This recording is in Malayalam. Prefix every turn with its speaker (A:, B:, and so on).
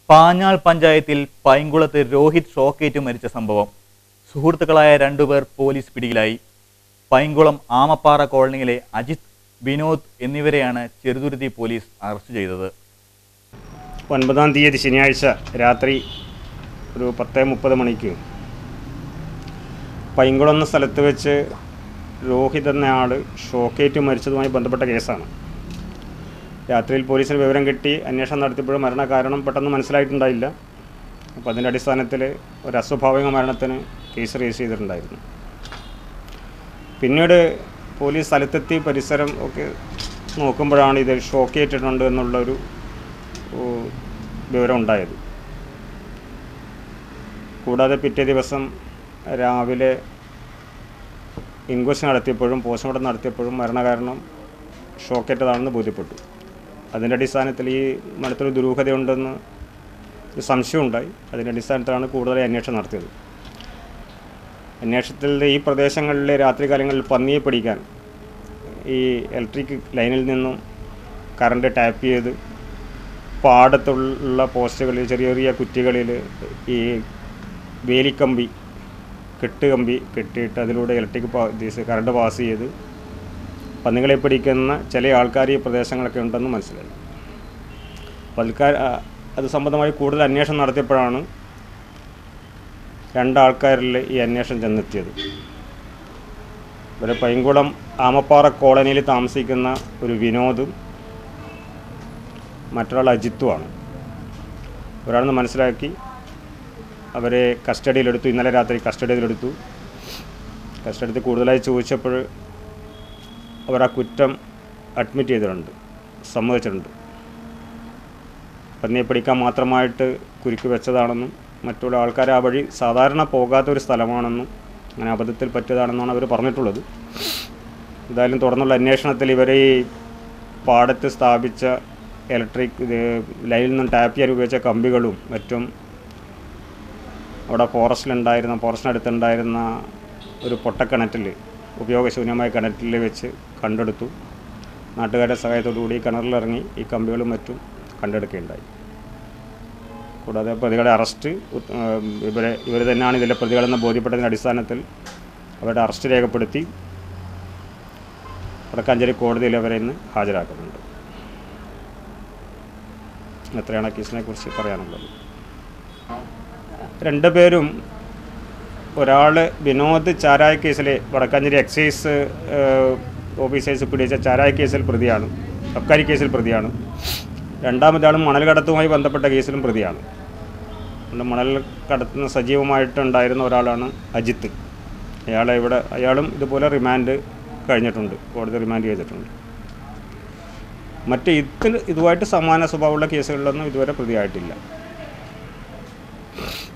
A: പാഞ്ഞാൾ പഞ്ചായത്തിൽ പൈങ്കുളത്ത് രോഹിത് ഷോക്കേറ്റ് മരിച്ച സംഭവം സുഹൃത്തുക്കളായ രണ്ടുപേർ പോലീസ് പിടിയിലായി പൈങ്കുളം ആമപ്പാറ കോളനിയിലെ അജിത് വിനോദ് എന്നിവരെയാണ് ചെറുതുരുത്തി പോലീസ് അറസ്റ്റ് ചെയ്തത്
B: ഒൻപതാം തീയതി ശനിയാഴ്ച രാത്രി ഒരു പത്ത് മുപ്പത് മണിക്ക് പൈങ്കുളം എന്ന സ്ഥലത്ത് വെച്ച് രോഹിത് എന്നയാൾ ഷോക്കേറ്റ് മരിച്ചതുമായി ബന്ധപ്പെട്ട കേസാണ് രാത്രിയിൽ പോലീസിന് വിവരം കിട്ടി അന്വേഷണം നടത്തിയപ്പോഴും മരണകാരണം പെട്ടെന്ന് മനസ്സിലായിട്ടുണ്ടായില്ല അപ്പോൾ അതിൻ്റെ അടിസ്ഥാനത്തിൽ ഒരു അസ്വാഭാവിക മരണത്തിന് കേസ് രജിസ്റ്റർ ചെയ്തിട്ടുണ്ടായിരുന്നു പിന്നീട് പോലീസ് സ്ഥലത്തെത്തി പരിസരം ഒക്കെ നോക്കുമ്പോഴാണ് ഇത് ഷോക്കേറ്റിട്ടുണ്ട് എന്നുള്ളൊരു ഏഹ്, വിവരം ഉണ്ടായത് കൂടാതെ പിറ്റേ ദിവസം രാവിലെ ഇൻക്വസ്റ്റ് നടത്തിയപ്പോഴും പോസ്റ്റ്മോർട്ടം നടത്തിയപ്പോഴും മരണകാരണം ഷോക്കേറ്റതാണെന്ന് ബോധ്യപ്പെട്ടു അതിൻ്റെ അടിസ്ഥാനത്തിൽ ഈ മരണത്തിൽ ദുരൂഹതയുണ്ടെന്ന് ഒരു സംശയമുണ്ടായി അതിൻ്റെ അടിസ്ഥാനത്തിലാണ് കൂടുതൽ അന്വേഷണം നടത്തിയത് അന്വേഷണത്തിൽ ഈ പ്രദേശങ്ങളിലെ രാത്രികാലങ്ങളിൽ പന്നിയെ പിടിക്കാൻ ഈ ഇലക്ട്രിക് ലൈനിൽ നിന്നും കറണ്ട് ടാപ്പ് ചെയ്ത് പാടത്തുള്ള പോസ്റ്റുകളിൽ ചെറിയ ചെറിയ കുറ്റികളിൽ ഈ വേലിക്കമ്പി കെട്ടുകമ്പി കെട്ടിയിട്ട് അതിലൂടെ ഇലക്ട്രിക് പാ ഇത് കറണ്ട് പാസ് ചെയ്ത് പന്നികളെ പിടിക്കുന്ന ചില ആൾക്കാർ ഈ പ്രദേശങ്ങളൊക്കെ ഉണ്ടെന്ന് മനസ്സിലായി അപ്പോൾ അതിൽക്കാർ അത് സംബന്ധമായി കൂടുതൽ അന്വേഷണം നടത്തിയപ്പോഴാണ് രണ്ടാൾക്കാരിൽ ഈ അന്വേഷണം ചെന്നെത്തിയത് ഇവരെ പൈങ്കുളം ആമപ്പാറ കോളനിയിൽ താമസിക്കുന്ന ഒരു വിനോദും മറ്റൊരാൾ അജിത്തുമാണ് ഒരാളെന്ന് മനസ്സിലാക്കി അവരെ കസ്റ്റഡിയിലെടുത്തു ഇന്നലെ രാത്രി കസ്റ്റഡിയിലെടുത്തു കസ്റ്റഡിയിൽ കൂടുതലായി ചോദിച്ചപ്പോൾ അവർ ആ കുറ്റം അഡ്മിറ്റ് ചെയ്തിട്ടുണ്ട് സമ്മതിച്ചിട്ടുണ്ട് പന്നിയെ പിടിക്കാൻ മാത്രമായിട്ട് കുരുക്കി വെച്ചതാണെന്നും മറ്റുള്ള ആൾക്കാർ ആ വഴി സാധാരണ പോകാത്ത ഒരു സ്ഥലമാണെന്നും അങ്ങനെ അബദ്ധത്തിൽ പറ്റിയതാണെന്നാണ് അവർ പറഞ്ഞിട്ടുള്ളത് എന്തായാലും തുടർന്നുള്ള അന്വേഷണത്തിൽ ഇവരെ ഈ പാടത്ത് സ്ഥാപിച്ച ഇലക്ട്രിക് ഇത് ലൈനിൽ നിന്നും ടാപ്പ് ചെയ്യാൻ ഉപയോഗിച്ച കമ്പികളും മറ്റും അവിടെ ഫോറസ്റ്റിലുണ്ടായിരുന്ന ഫോറസ്റ്റിനടുത്തുണ്ടായിരുന്ന ഒരു പൊട്ടക്കിണറ്റിൽ ഉപയോഗശൂന്യമായ കിണറ്റിൽ വെച്ച് കണ്ടെടുത്തു നാട്ടുകാരുടെ സഹായത്തോടുകൂടി കിണറിലിറങ്ങി ഈ കമ്പികളും മറ്റും കണ്ടെടുക്കുകയുണ്ടായി കൂടാതെ പ്രതികളുടെ അറസ്റ്റ് ഉത്- ഏം, ഇവരെ ഇവർ തന്നെയാണ് ഇതിലെ പ്രതികളെന്ന് ബോധ്യപ്പെട്ടതിൻ്റെ അടിസ്ഥാനത്തിൽ അവരുടെ അറസ്റ്റ് രേഖപ്പെടുത്തി വടക്കാഞ്ചേരി കോടതിയിൽ അവരെ ഇന്ന് ഹാജരാക്കുന്നുണ്ട് എത്രയാണ് കേസിനെ കുറിച്ച് പറയാനുള്ളത് രണ്ടുപേരും ഒരാൾ വിനോദ് ചാരായ കേസിൽ വടക്കാഞ്ചേരി എക്സൈസ് ഏഹ്, ഓഫീസേഴ്സ് പിടിച്ച ചാരായ കേസിൽ പ്രതിയാണ് അബ്കാരി കേസിൽ പ്രതിയാണ് രണ്ടാമതാളും മണൽ കടത്തുമായി ബന്ധപ്പെട്ട കേസിലും പ്രതിയാണ് അതുകൊണ്ട് മണൽ കടത്തുന്ന സജീവമായിട്ടുണ്ടായിരുന്ന ഒരാളാണ് അജിത്ത് അയാളെ ഇവിടെ അയാളും ഇതുപോലെ റിമാൻഡ് കഴിഞ്ഞിട്ടുണ്ട് കോടതി റിമാൻഡ് ചെയ്തിട്ടുണ്ട് മറ്റ് ഇതിൽ ഇതുമായിട്ട് സമാന സ്വഭാവമുള്ള കേസുകളിലൊന്നും ഇതുവരെ പ്രതിയായിട്ടില്ല